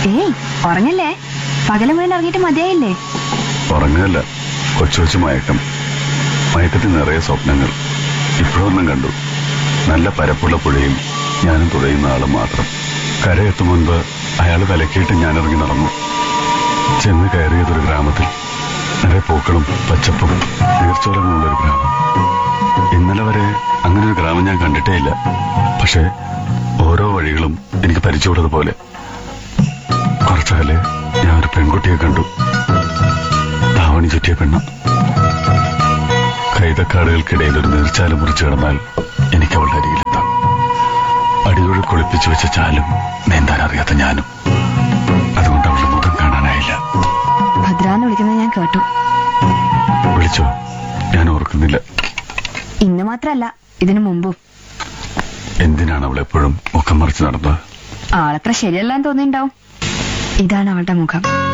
ഏയ് ഉറങ്ങല്ലേ പകല് മുഴുവൻ ഇറങ്ങിയിട്ട് മതിയായില്ലേ ഉറങ്ങല്ല കൊച്ചു കൊച്ചു മയക്കം മയക്കത്തിൽ നിറയെ സ്വപ്നങ്ങൾ ഇപ്പോഴൊന്നും കണ്ടു നല്ല പരപ്പുള്ള പുഴയിൽ ഞാനും തുഴയുന്ന ആള് മാത്രം കരയെത്തും മുൻപ് അയാൾ വിലക്കിയിട്ട് ഞാൻ ഇറങ്ങി നടന്നു ചെന്ന് കയറിയതൊരു ഗ്രാമത്തിൽ നിറയെ പൂക്കളും പച്ചപ്പും നീർച്ചോലങ്ങളുള്ള ഒരു ഗ്രാമം ഇന്നലെ വരെ അങ്ങനെ ഒരു ഗ്രാമം ഞാൻ കണ്ടിട്ടേ ഇല്ല പക്ഷേ ഓരോ വഴികളും എനിക്ക് പരിചയമുള്ളതുപോലെ കുറച്ചകലെ ഞാൻ ഒരു പെൺകുട്ടിയെ കണ്ടു ധാവണി ചുറ്റിയ പെണ്ണ് കൈതക്കാടുകൾക്കിടയിൽ ഒരു നീർച്ചാല് മുറിച്ചു കിടന്നാൽ എനിക്ക് അവളുടെ അരികിലെത്താം അടിയോട് കുളിപ്പിച്ചു വെച്ച ചാലും നീന്താൻ അറിയാത്ത ഞാനും അതുകൊണ്ട് അവളുടെ മുഖം കാണാനായില്ല ഭദ്രാന്ന് വിളിക്കുന്നത് ഞാൻ കേട്ടു വിളിച്ചോ ഞാൻ ഓർക്കുന്നില്ല ഇന്ന് മാത്രല്ല ഇതിനു മുമ്പും എന്തിനാണ് അവൾ എപ്പോഴും മുഖം മറിച്ച് നടന്നത് ആളത്ര ശരിയല്ലാന്ന് തോന്നിണ്ടാവും ഇതാണ് അവളുടെ മുഖം